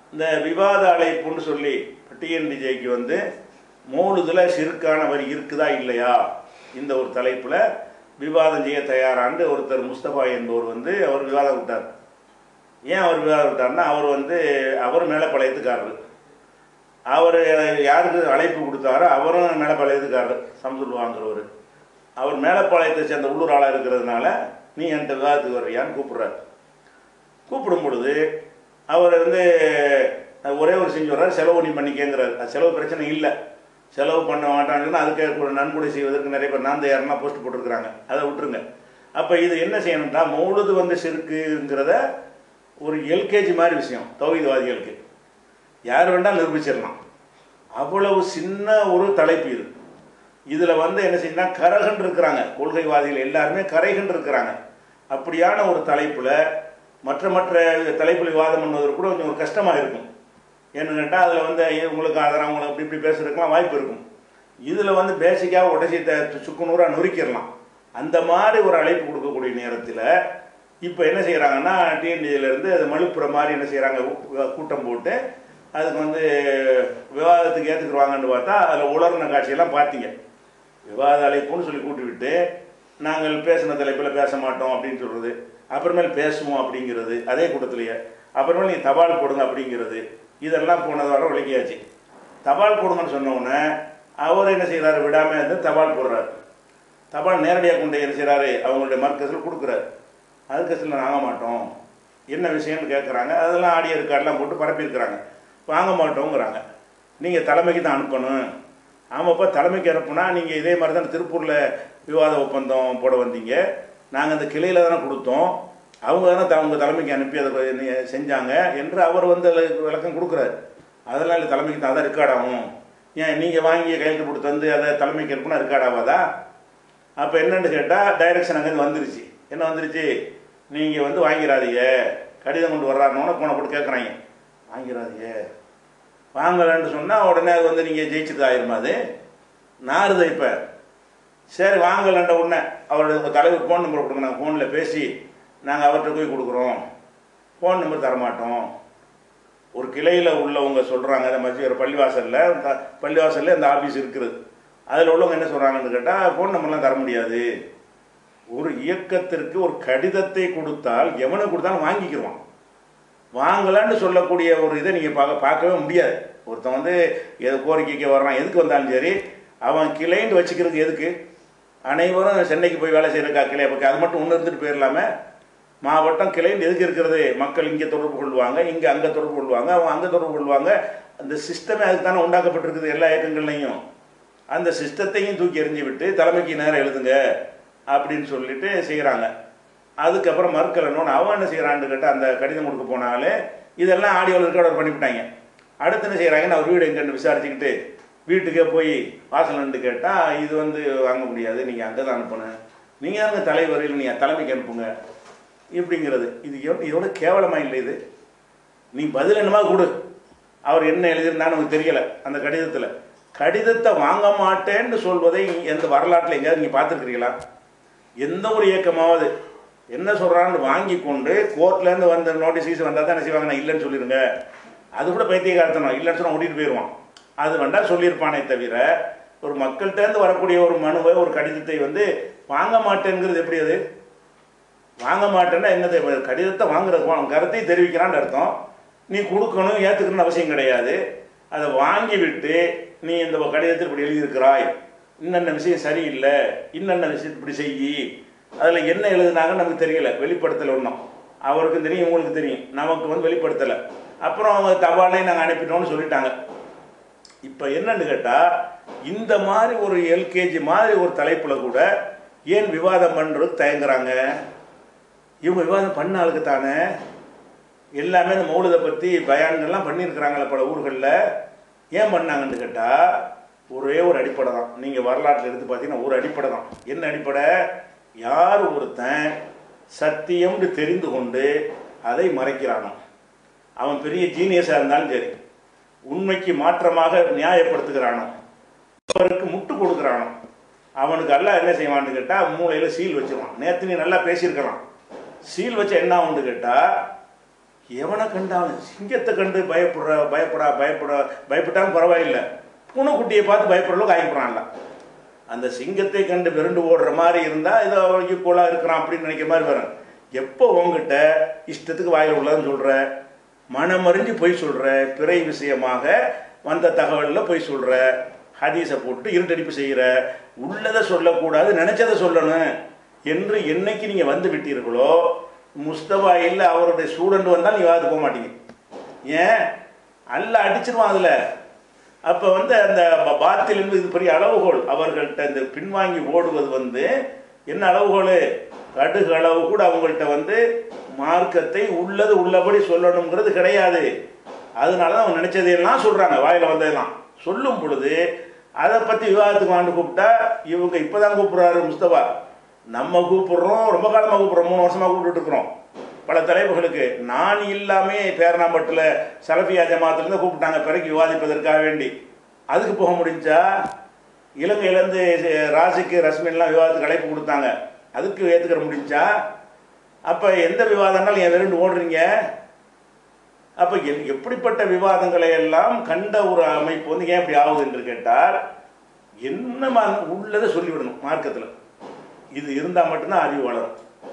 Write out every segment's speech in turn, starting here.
இந்த விவாத அழைப்புன்னு சொல்லி டிஎன்டிஜேக்கு வந்து மௌலுதுல சிறுக்கான வரி இருக்குதா இல்லையா இந்த ஒரு தலைப்பில் விவாதம் செய்ய தயாராண்டு ஒருத்தர் முஸ்தபா என்பவர் வந்து அவர் விவாதம் விட்டார் ஏன் அவர் விவாதம் விட்டார்னா அவர் வந்து அவர் மேலே பழையத்துக்காரர் அவர் யாருக்கு அழைப்பு கொடுத்தாரோ அவரும் மேலப்பாளையத்துக்காரர் சம்சுல் வாங்குறவர் அவர் மேலப்பாளையத்தை சேர்ந்த உள்ளூர் ஆளாக இருக்கிறதுனால நீ என்கிட்ட விவாதத்துக்கு வர்றியான்னு கூப்பிட்றாரு கூப்பிடும் பொழுது அவர் வந்து ஒரே ஒரு செஞ்சு வர்றாரு செலவு நீ பண்ணிக்கங்கிறார் அது செலவு பிரச்சனை இல்லை செலவு பண்ண மாட்டான்னு சொன்னா அதுக்கு ஒரு நன்கொடை செய்வதற்கு நிறைய பேர் நான் தயார்னா போஸ்ட் போட்டிருக்கிறாங்க அதை விட்டுருங்க அப்போ இது என்ன செய்யணும்னா மௌலுது வந்து சிறுக்குங்கிறத ஒரு எல்கேஜி மாதிரி விஷயம் தௌஹீத்வாதிகளுக்கு யார் வேண்டாலும் நிரூபிச்சிடலாம் அவ்வளவு சின்ன ஒரு தலைப்பு இது இதில் வந்து என்ன செய்யணும் கரகன் இருக்கிறாங்க கொள்கைவாதிகள் எல்லாருமே கரைகன் இருக்கிறாங்க அப்படியான ஒரு தலைப்பில் மற்ற மற்ற தலைப்பில் விவாதம் பண்ணுவதற்கு கூட கொஞ்சம் ஒரு கஷ்டமாக இருக்கும் ஏன்னு கேட்டால் அதில் வந்து ஐயோ, உங்களுக்கு ஆதரவு உங்களுக்கு இப்படி இப்படி பேசுறதுக்கெல்லாம் வாய்ப்பு இருக்கும் இதில் வந்து பேசிக்காக உடச்சி த சுக்குநூறாக நொறுக்கிடலாம் அந்த மாதிரி ஒரு அழைப்பு கொடுக்கக்கூடிய நேரத்தில் இப்போ என்ன செய்கிறாங்கன்னா டிஎன்டியிலேருந்து அது மலுப்புற மாதிரி என்ன செய்கிறாங்க கூட்டம் போட்டு அதுக்கு வந்து விவாதத்துக்கு ஏற்றுக்குருவாங்கன்னு பார்த்தா அதில் உலர்ன காட்சியெல்லாம் பார்த்தீங்க விவாத அழைப்புன்னு சொல்லி கூட்டி விட்டு நாங்கள் பேசின தலைப்பில் பேச மாட்டோம் அப்படின்னு சொல்கிறது அப்புறமேல் பேசுவோம் அப்படிங்கிறது அதே கூட்டத்திலேயே அப்புறமேல் நீங்கள் தபால் போடுங்க அப்படிங்கிறது இதெல்லாம் போனது வர விளக்கியாச்சு தபால் போடுங்கன்னு சொன்ன உடனே அவர் என்ன செய்கிறாரு விடாமல் இருந்து தபால் போடுறாரு தபால் நேரடியாக கொண்டு என்ன செய்கிறாரு அவங்களுடைய மர்க்கஸில் கொடுக்குறாரு அதுக்கசில் வாங்க மாட்டோம் என்ன விஷயம்னு கேட்குறாங்க அதெல்லாம் ஆடியோ ரெக்கார்ட்லாம் போட்டு பரப்பியிருக்கிறாங்க வாங்க மாட்டோங்கிறாங்க நீங்கள் தலைமைக்கு தான் அனுப்பணும் ஆமாப்பா தலைமைக்கு அனுப்புனா நீங்கள் இதே மாதிரி தான் திருப்பூரில் விவாத ஒப்பந்தம் போட வந்தீங்க நாங்கள் அந்த கிளையில் தானே கொடுத்தோம் அவங்க தானே த- உங்க தலைமைக்கு அனுப்பி அதை நீ- செஞ்சாங்க என்று அவர் வந்து அதுல விளக்கம் கொடுக்குறாரு அதெல்லாம் இல்லை தலைமைக்கு தான் அதான் ரெக்கார்ட் ஆகும் ஏன் நீங்கள் வாங்கி கையெழுத்து போட்டு தந்து அதை தலைமைக்கு அனுப்புனா ரெக்கார்ட் ஆகாதா அப்போ என்னன்னு கேட்டால் டைரக்ஷன் அங்கேருந்து வந்துருச்சு என்ன வந்துருச்சு நீங்கள் வந்து வாங்கிடாதீங்க கடிதம் கொண்டு வர்றாருன்னு போன போட்டு கேட்குறாங்க வாங்கிடாதீங்க வாங்கலன்னு சொன்னால் உடனே அது வந்து நீங்கள் ஜெயிச்சது ஆயிருமா அது நாருது இப்போ சரி வாங்கலன்ற உடனே அவருடைய உங்க தலைவர் ஃபோன் நம்பர் கொடுங்க நாங்கள் ஃபோனில் பேசி நாங்கள் அவர்கிட்ட போய் கொடுக்குறோம் ஃபோன் நம்பர் தரமாட்டோம் ஒரு கிளையில் உள்ளவங்க சொல்கிறாங்க அந்த மாதிரி ஒரு பள்ளிவாசலில் த- பள்ளிவாசலில் இந்த ஆஃபீஸ் இருக்குது அதில் உள்ளவங்க என்ன சொல்கிறாங்கன்னு கேட்டால் ஃபோன் நம்பர்லாம் தர முடியாது ஒரு இயக்கத்திற்கு ஒரு கடிதத்தை கொடுத்தால் எவனுக்கு கொடுத்தாலும் வாங்கிக்கிடுவான் வாங்கலான்னு சொல்லக்கூடிய ஒரு இதை நீங்கள் பார்க்க பார்க்கவே முடியாது ஒருத்தன் வந்து எது கோரிக்கைக்கு வர்றான் எதுக்கு வந்தாலும் சரி அவன் கிளைன்னு வச்சுக்கிறதுக்கு எதுக்கு அனைவரும் சென்னைக்கு போய் வேலை செய்யறக்கா கிளை பக்கம் அது மட்டும் ஒன்று இருந்துட்டு போயிடலாமே மாவட்டம் கிளைன்னு எதுக்கு இருக்கிறது மக்கள் இங்கே தொடர்பு கொள்வாங்க இங்கே அங்கே தொடர்பு கொள்வாங்க அவங்க அங்கே தொடர்பு கொள்வாங்க அந்த சிஸ்டமே அதுக்கு தானே உண்டாக்கப்பட்டிருக்குது எல்லா இயக்கங்கள்லையும் அந்த சிஸ்டத்தையும் தூக்கி எறிஞ்சு விட்டு தலைமைக்கு நேரம் எழுதுங்க அப்படின்னு சொல்லிட்டு செய்கிறாங்க அதுக்கப்புறம் மறுக்கலன்னு அவன் என்ன செய்கிறான்னு கேட்டால் அந்த கடிதம் கொடுக்க போனாலே இதெல்லாம் ஆடியோவில் ரெக்கார்டர் பண்ணிவிட்டாங்க அடுத்து என்ன செய்கிறாங்கன்னு அவர் வீடு எங்கன்னு விசாரிச்சுக்கிட்டு வீட்டுக்கே போய் வாசல் நின்று கேட்டால் இது வந்து வாங்க முடியாது நீங்கள் அங்கே தான் அனுப்பணும் நீங்கள் தாங்க தலைவர் இல்லை நீங்கள் தலைமைக்கு அனுப்புங்க இப்படிங்கிறது இது எவ்வளோ இதோட கேவலமாக இல்லை இது நீ பதில் என்னமா கொடு அவர் என்ன எழுதியிருந்தான்னு உனக்கு தெரியல அந்த கடிதத்தில் கடிதத்தை வாங்க மாட்டேன்னு சொல்வதை எந்த வரலாற்றில் எங்கேயாவது நீங்கள் பார்த்துருக்கிறீங்களா எந்த ஒரு இயக்கமாவது என்ன சொல்கிறான்னு வாங்கி கொண்டு கோர்ட்லேருந்து வந்த நோட்டீஸ் வந்தால் தான் என்ன செய்வாங்க நான் இல்லைன்னு சொல்லிடுங்க அது கூட பைத்தியகாரத்தனம் இல்லைன்னு சொன்னால் ஓட்டிட்டு போயிடுவான் அது வேண்டா சொல்லியிருப்பானே தவிர ஒரு மக்கள்கிட்டேருந்து வரக்கூடிய ஒரு மனுவை ஒரு கடிதத்தை வந்து வாங்க மாட்டேங்கிறது எப்படி அது வாங்க மாட்டேன்னா என்னது இப்ப கடிதத்தை வாங்குறது அவன் கருத்தை தெரிவிக்கிறான்னு அர்த்தம் நீ கொடுக்கணும் ஏற்றுக்கணும்னு அவசியம் கிடையாது அதை வாங்கி விட்டு நீ இந்த கடிதத்தில் இப்படி எழுதியிருக்கிறாய் இன்னென்ன விஷயம் சரியில்லை இன்னென்ன விஷயம் இப்படி செய்யி அதில் என்ன எழுதுனாங்கன்னு நமக்கு தெரியல வெளிப்படுத்தலை ஒன்றும் அவருக்கும் தெரியும் உங்களுக்கு தெரியும் நமக்கு வந்து வெளிப்படுத்தலை அப்புறம் அவங்க தபாலே நாங்கள் அனுப்பிட்டோம்னு சொல்லிட்டாங்க இப்போ என்னன்னு கேட்டால் இந்த மாதிரி ஒரு எல்கேஜி மாதிரி ஒரு தலைப்பில் கூட ஏன் விவாதம் பண்ணுறது தயங்குறாங்க இவங்க விவாதம் பண்ண ஆளுக்கு தானே எல்லாமே இந்த மௌலதை பற்றி பயான்கள்லாம் பண்ணியிருக்கிறாங்களே பல ஊர்களில் ஏன் பண்ணாங்கன்னு கேட்டால் ஒரே ஒரு அடிப்படை தான் நீங்கள் வரலாற்றில் எடுத்து பார்த்தீங்கன்னா ஒரு அடிப்படை தான் என்ன அடிப்படை யார் ஒருத்தன் சத்தியம்னு தெரிந்து கொண்டு அதை மறைக்கிறானோ அவன் பெரிய ஜீனியஸாக இருந்தாலும் சரி உண்மைக்கு மாற்றமாக நியாயப்படுத்துகிறானோ அவருக்கு முட்டு கொடுக்குறானோ அவனுக்கு எல்லாம் என்ன செய்வான்னு கேட்டால் மூளையில் சீல் வச்சிருவான் நேற்று நீ நல்லா பேசியிருக்கலாம் சீல் வச்ச என்ன ஆகும்னு கேட்டால் எவனை கண்டாலும் சிங்கத்தை கண்டு பயப்படுற பயப்படா பயப்பட பயப்பட்டாலும் பரவாயில்லை பூனைக்குட்டியை பார்த்து பயப்படுற அளவுக்கு ஆகிப்படுறான்ல அந்த சிங்கத்தை கண்டு விரண்டு ஓடுற மாதிரி இருந்தால் இதை ஈக்குவலாக இருக்கிறான் அப்படின்னு நினைக்கிற மாதிரி வரும் எப்போ உங்ககிட்ட இஷ்டத்துக்கு வாயில் உள்ளதுன்னு சொல்கிற மனமறிஞ்சு பொய் சொல்கிற பிறை விஷயமாக வந்த தகவலில் பொய் சொல்கிற ஹதீஸை போட்டு இருட்டடிப்பு செய்கிற உள்ளதை சொல்லக்கூடாது நினச்சதை சொல்லணும் என்று என்னைக்கு நீங்கள் வந்து விட்டீர்களோ முஸ்தபா இல்லை அவருடைய ஸ்டூடெண்ட் வந்தால் நீங்கள் வாது போக மாட்டீங்க ஏன் அல்ல அடிச்சிருவான் அதில் அப்போ வந்து அந்த ப- பாத்தில் என்பது இது பெரிய அளவுகோல் அவர்கள்ட்ட இந்த பின்வாங்கி ஓடுவது வந்து என்ன அளவுகோல் கடுகு அளவு கூட அவங்கள்ட்ட வந்து மார்க்கத்தை உள்ளது உள்ளபடி சொல்லணுங்கிறது கிடையாது அதனால தான் அவங்க நினைச்சதையெல்லாம் சொல்கிறாங்க வாயில் வந்ததெல்லாம் சொல்லும் பொழுது அதை பற்றி விவாதத்துக்கு வாண்டு கூப்பிட்டா இவங்க இப்போ தான் கூப்பிட்றாரு முஸ்தபா நம்ம கூப்பிடுறோம் ரொம்ப காலமாக கூப்பிட்றோம் மூணு வருஷமாக கூப்பிட்டு இருக்கிறோம் பல தலைவர்களுக்கு நான் இல்லாமே பேரணாம்பட்டில் சலஃபியா ஜமாத்திலேருந்து கூப்பிட்டாங்க பிறகு விவாதிப்பதற்காக வேண்டி அதுக்கு போக முடிஞ்சா இலங்கையிலேருந்து ராசிக்கு ரஸ்மின்லாம் விவாதத்துக்கு அழைப்பு கொடுத்தாங்க அதுக்கு ஏற்றுக்கிற முடிஞ்சா அப்போ எந்த விவாதம்னாலும் என் விரண்டு ஓடுறீங்க அப்போ எ- எப்படிப்பட்ட விவாதங்களை எல்லாம் கண்ட ஒரு அமைப்பு வந்து ஏன் இப்படி ஆகுது என்று கேட்டால் என்ன மா- உள்ளதை சொல்லிவிடணும் மார்க்கத்தில் இது இருந்தால் மட்டும்தான் அறிவு வளரும்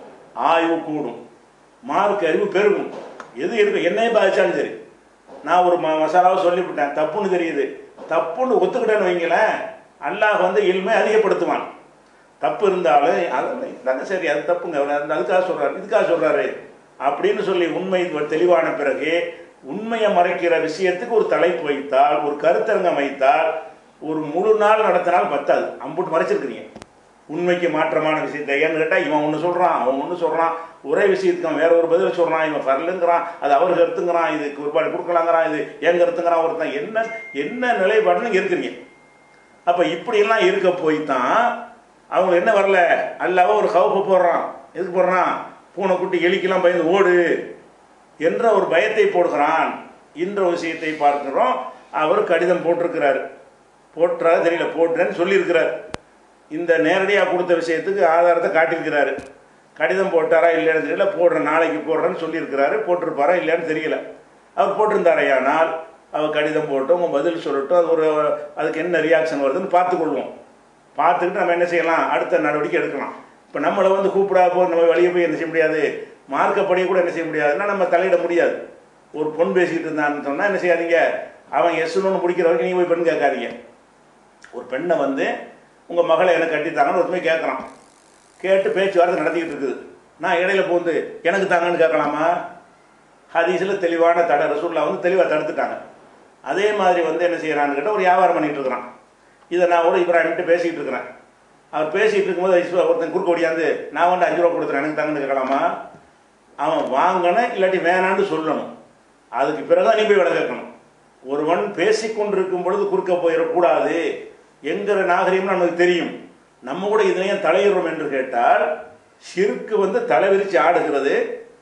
ஆய்வு கூடும் மார்க் அறிவு பெருகும் எது இருக்கு என்னையே பாதிச்சாலும் சரி நான் ஒரு ம மசாலாவை சொல்லிவிட்டேன் தப்புன்னு தெரியுது தப்புன்னு ஒத்துக்கிட்டேன்னு வைங்களேன் அல்லாஹ் வந்து இல்மை அதிகப்படுத்துவான் தப்பு இருந்தாலும் அது இதாங்க சரி அது தப்புங்க அவர் அந்த அதுக்காக சொல்கிறாரு இதுக்காக சொல்கிறாரு அப்படின்னு சொல்லி உண்மை தெளிவான பிறகு உண்மையை மறைக்கிற விஷயத்துக்கு ஒரு தலைப்பு வைத்தால் ஒரு கருத்தரங்கம் வைத்தால் ஒரு முழு நாள் நடத்தினால் பத்தாது அம்புட்டு மறைச்சிருக்கிறீங்க உண்மைக்கு மாற்றமான விஷயத்தை ஏன்னு கேட்டால் இவன் ஒன்று சொல்கிறான் அவன் ஒன்று சொல்கிறான் ஒரே விஷயத்துக்கு அவன் வேற ஒரு பதில் சொல்கிறான் இவன் பரலுங்கிறான் அது அவர் கருத்துங்கிறான் இது குர்பானி கொடுக்கலாங்கிறான் இது ஏன் கருத்துங்கிறான் ஒருத்தன் என்ன என்ன நிலைப்பாடுன்னு இருக்கிறீங்க அப்போ இப்படியெல்லாம் இருக்க போய் தான் அவங்க என்ன வரல அல்லாவோ ஒரு கவுப்பு போடுறான் எதுக்கு போடுறான் பூனைக்குட்டி எலிக்கெல்லாம் பயந்து ஓடு என்ற ஒரு பயத்தை போடுகிறான் என்ற ஒரு விஷயத்தை பார்க்கிறோம் அவர் கடிதம் போட்டிருக்கிறார் போட்டுறா தெரியல போட்டுறேன்னு சொல்லியிருக்கிறார் இந்த நேரடியாக கொடுத்த விஷயத்துக்கு ஆதாரத்தை காட்டியிருக்கிறாரு கடிதம் போட்டாரா இல்லைன்னு தெரியல போடுற நாளைக்கு போடுறேன்னு சொல்லியிருக்கிறாரு போட்டிருப்பாரா இல்லைன்னு தெரியல அவர் போட்டிருந்தாரையானால் அவர் கடிதம் போட்டு உங்கள் பதில் சொல்லட்டும் அது ஒரு அதுக்கு என்ன ரியாக்ஷன் வருதுன்னு பார்த்துக்கொள்வோம் பார்த்துக்கிட்டு நம்ம என்ன செய்யலாம் அடுத்த நடவடிக்கை எடுக்கலாம் இப்போ நம்மளை வந்து கூப்பிடா போ நம்ம வெளியே போய் என்ன செய்ய முடியாது மார்க்கப்படி கூட என்ன செய்ய முடியாதுன்னா நம்ம தலையிட முடியாது ஒரு பொன் பேசிக்கிட்டு இருந்தான்னு சொன்னால் என்ன செய்யாதீங்க அவன் எஸ்னு முடிக்கிற வரைக்கும் நீங்கள் போய் பெண் கேட்காதீங்க ஒரு பெண்ணை வந்து உங்கள் மகளை எனக்கு கட்டித்தாங்கன்னு ஒருத்தமே கேட்குறான் கேட்டு பேச்சுவார்த்தை நடத்திக்கிட்டு இருக்குது நான் இடையில போந்து எனக்கு தாங்கன்னு கேட்கலாமா ஹதீஸில் தெளிவான தடை ரசூல்லா வந்து தெளிவாக தடுத்துட்டாங்க அதே மாதிரி வந்து என்ன செய்கிறான்னு கேட்டால் ஒரு வியாபாரம் பண்ணிகிட்டு இருக்கிறான் இதை நான் கூட இப்ராஹிம்கிட்ட பேசிக்கிட்டு இருக்கிறேன் அவர் பேசிகிட்டு இருக்கும்போது ஐஸ்வர்யா ஒருத்தன் குறுக்க ஓடியாந்து நான் வந்து அஞ்சு ரூபா கொடுத்துறேன் எனக்கு தாங்கன்னு கேட்கலாமா அவன் வாங்கணும் இல்லாட்டி வேணான்னு சொல்லணும் அதுக்கு பிறகு நீ போய் விலை கேட்கணும் ஒருவன் பேசிக்கொண்டிருக்கும் பொழுது குறுக்க போயிடக்கூடாது என்கிற நாகரிகம் நமக்கு தெரியும் நம்ம கூட இதுலையும் தலையிடுறோம் என்று கேட்டால் ஷிர்க்கு வந்து தலைவிரிச்சு ஆடுகிறது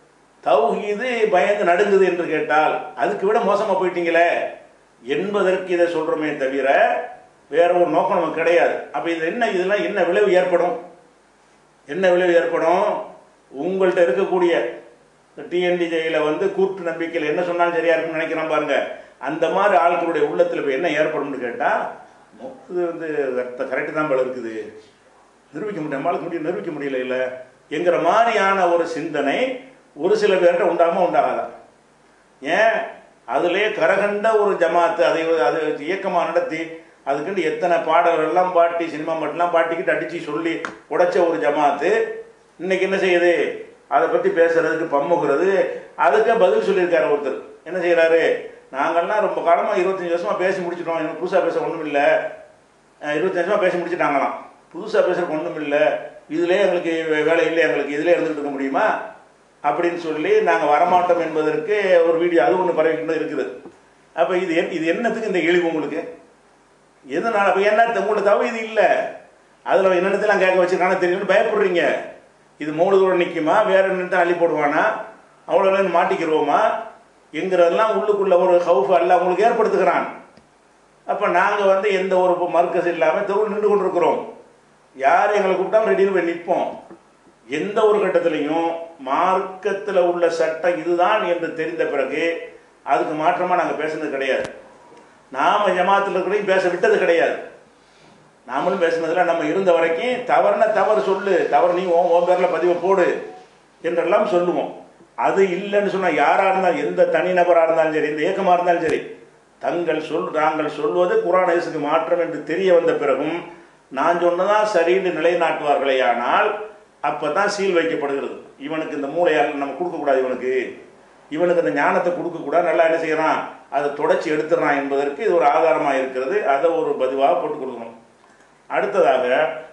தௌஹீது பயந்து நடுங்குது என்று கேட்டால் அதுக்கு விட மோசமாக போயிட்டீங்களே என்பதற்கு இதை சொல்கிறோமே தவிர வேற ஒரு நோக்கம் நமக்கு கிடையாது அப்போ இது என்ன இதெல்லாம் என்ன விளைவு ஏற்படும் என்ன விளைவு ஏற்படும் உங்கள்கிட்ட இருக்கக்கூடிய டிஎன்டிஜேயில் வந்து கூட்டு நம்பிக்கையில் என்ன சொன்னாலும் சரியா இருக்கும்னு நினைக்கிறோம் பாருங்க அந்த மாதிரி ஆட்களுடைய உள்ளத்தில் இப்போ என்ன ஏற்படும்னு கேட்டால் இது வந்து கரெக்டு தான் போல இருக்குது நிரூபிக்க முடியும் நம்மளுக்கு முடியும் நிரூபிக்க முடியல இல்லை என்கிற மாதிரியான ஒரு சிந்தனை ஒரு சில பேர்கிட்ட உண்டாகாம உண்டாகாதா ஏன் அதிலே கரகண்ட ஒரு ஜமாத்து அதை அது இயக்கமாக நடத்தி அதுக்குன்னு எத்தனை பாடல்கள்லாம் பாட்டி சினிமா மட்டும்லாம் பாட்டிக்கிட்டு அடித்து சொல்லி உடைச்ச ஒரு ஜமாத்து இன்னைக்கு என்ன செய்யுது அதை பற்றி பேசுறதுக்கு பம்முகிறது அதுக்கு பதில் சொல்லியிருக்காரு ஒருத்தர் என்ன செய்கிறாரு நாங்கள்லாம் ரொம்ப காலமாக இருபத்தஞ்சி வருஷமாக பேசி முடிச்சிட்டோம் எனக்கு புதுசாக பேச ஒன்றும் இல்லை இருபத்தஞ்சு வருஷமாக பேசி முடிச்சிட்டாங்களாம் புதுசாக பேசுறதுக்கு ஒன்றும் இல்லை இதிலே எங்களுக்கு வே- வேலை இல்லை எங்களுக்கு இதிலே இருந்துகிட்டு இருக்க முடியுமா அப்படின்னு சொல்லி நாங்கள் வரமாட்டோம் என்பதற்கு ஒரு வீடியோ அது ஒன்று பரவிக்கிட்டு இருக்குது அப்போ இது என்- இது என்னத்துக்கு இந்த இழிவு உங்களுக்கு எதனால அப்போ என்ன உங்களோட தவிர இது இல்லை அதில் என்னென்னத்தெல்லாம் கேட்க வச்சிருக்கானு தெரியலன்னு பயப்படுறீங்க இது மூலதோடு நிற்குமா வேற என்னத்தை அள்ளி போடுவானா அவ்வளோ நேரம் மாட்டிக்கிறோமா என்கிறதெல்லாம் உள்ளுக்குள்ள ஒரு ஹவுஃப் அல்ல உங்களுக்கு ஏற்படுத்துகிறான் அப்போ நாங்கள் வந்து எந்த ஒரு மர்க்கஸ் இல்லாமல் தெருவில் நின்று கொண்டிருக்கிறோம் யார் எங்களை கூப்பிட்டாலும் ரெடியில் போய் நிற்போம் எந்த ஒரு கட்டத்திலையும் மார்க்கத்தில் உள்ள சட்டம் இதுதான் என்று தெரிந்த பிறகு அதுக்கு மாற்றமாக நாங்கள் பேசுனது கிடையாது நாம் ஜமாத்தில் இருக்கிறதையும் பேச விட்டது கிடையாது நாமளும் பேசுனதில் நம்ம இருந்த வரைக்கும் தவறுனா தவறு சொல்லு தவறு நீ உன் உன் பேரில் பதிவை போடு என்றெல்லாம் சொல்லுவோம் அது இல்லைன்னு சொன்னால் யாராக இருந்தாலும் எந்த தனிநபராக இருந்தாலும் சரி எந்த இயக்கமாக இருந்தாலும் சரி தங்கள் சொல் நாங்கள் சொல்வது குரானேசுக்கு மாற்றம் என்று தெரிய வந்த பிறகும் நான் சொன்னதான் சரின்னு நிலைநாட்டுவார்களே ஆனால் அப்போ தான் சீல் வைக்கப்படுகிறது இவனுக்கு இந்த மூளையால் நம்ம கொடுக்கக்கூடாது இவனுக்கு இவனுக்கு அந்த ஞானத்தை கொடுக்கக்கூடாது நல்லா என்ன செய்யறான் அதை தொடச்சி எடுத்துறான் என்பதற்கு இது ஒரு ஆதாரமாக இருக்கிறது அதை ஒரு பதிவாக போட்டு கொடுக்கணும் அடுத்ததாக